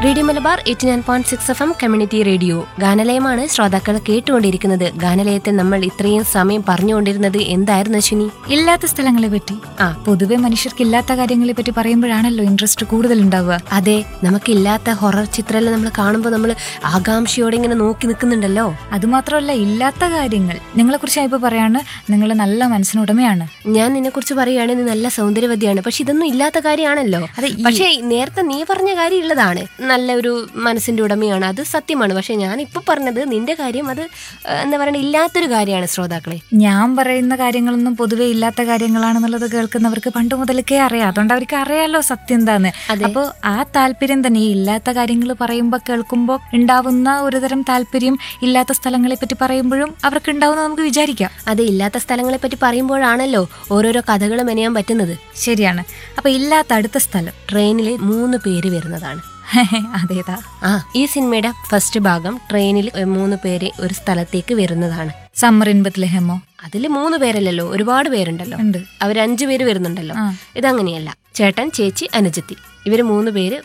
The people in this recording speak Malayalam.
Radio Malabar eighty nine point six F M community radio ഗാനലയമാണ് ശ്രോതാക്കൾ കേട്ടുകൊണ്ടിരിക്കുന്നത് ഗാനലയത്തിൽ നമ്മൾ ഇത്രയും സമയം പറഞ്ഞുകൊണ്ടിരുന്നത് എന്തായിരുന്നു അശ്വിനി ഇല്ലാത്ത സ്ഥലങ്ങളെ പറ്റി ആ. പൊതുവെ മനുഷ്യർക്ക് ഇല്ലാത്ത കാര്യങ്ങളെ പറ്റി പറയുമ്പോഴാണല്ലോ ഇൻട്രസ്റ്റ് കൂടുതൽ ഉണ്ടാവുക അതെ നമുക്കില്ലാത്ത ഹൊറർ ചിത്രമെല്ലാം നമ്മൾ കാണുമ്പോൾ നമ്മൾ ആകാംക്ഷയോടെ ഇങ്ങനെ നോക്കി നിൽക്കുന്നുണ്ടല്ലോ അതുമാത്രമല്ല ഇല്ലാത്ത കാര്യങ്ങൾ നിങ്ങളെ കുറിച്ച് ഇപ്പൊ പറയാണ് നിങ്ങൾ നല്ല മനസ്സിനുടമയാണ് ഞാൻ നിന്നെ കുറിച്ച് പറയുകയാണെങ്കിൽ നീ നല്ല സൗന്ദര്യവതിയാണ് പക്ഷെ ഇതൊന്നും ഇല്ലാത്ത കാര്യമാണല്ലോ അതെ, ഈ- പക്ഷേ നേരത്തെ നീ പറഞ്ഞ കാര്യം ഉള്ളതാണ് നല്ല ഒരു മനസ്സിന്റെ ഉടമയാണ് അത് സത്യമാണ് പക്ഷെ ഞാൻ ഇപ്പൊ പറഞ്ഞത് നിന്റെ കാര്യം അത് ഏഹ്, എന്താ പറയുക ഇല്ലാത്തൊരു കാര്യമാണ് ശ്രോതാക്കളെ ഞാൻ പറയുന്ന കാര്യങ്ങളൊന്നും പൊതുവെ ഇല്ലാത്ത കാര്യങ്ങളാണെന്നുള്ളത് കേൾക്കുന്നവർക്ക് പണ്ട് മുതൽക്കേ അറിയാം അതുകൊണ്ട് അവർക്ക് അറിയാലോ സത്യം എന്താന്ന് അതെ. അപ്പോൾ ആ താല്പര്യം തന്നെ ഈ ഇല്ലാത്ത കാര്യങ്ങൾ പറയുമ്പോൾ കേൾക്കുമ്പോൾ ഉണ്ടാവുന്ന ഒരുതരം താല്പര്യം ഇല്ലാത്ത സ്ഥലങ്ങളെ പറ്റി പറയുമ്പോഴും അവർക്ക് ഉണ്ടാവുന്ന നമുക്ക് വിചാരിക്കാം അത് ഇല്ലാത്ത സ്ഥലങ്ങളെ പറ്റി പറയുമ്പോഴാണല്ലോ ഓരോരോ കഥകൾ മെനയാൻ പറ്റുന്നത് ശരിയാണ് അപ്പൊ ഇല്ലാത്ത അടുത്ത സ്ഥലം ട്രെയിനിൽ മൂന്ന് പേര് വരുന്നതാണ് അതേതാ ആ ഈ സിനിമയുടെ ഫസ്റ്റ് ഭാഗം ട്രെയിനിൽ മൂന്ന് പേര് ഒരു സ്ഥലത്തേക്ക് വരുന്നതാണ് സമ്മർ ഇൻ ബത്ലഹേമോ അതിൽ മൂന്ന് പേരല്ലല്ലോ ഒരുപാട് പേരുണ്ടല്ലോ ഉണ്ട് അവർ അഞ്ചു പേര് വരുന്നുണ്ടല്ലോ ആ. ഇതങ്ങനെയല്ല ചേട്ടൻ ചേച്ചി അനുജത്തി ഇവര് മൂന്ന് പേര്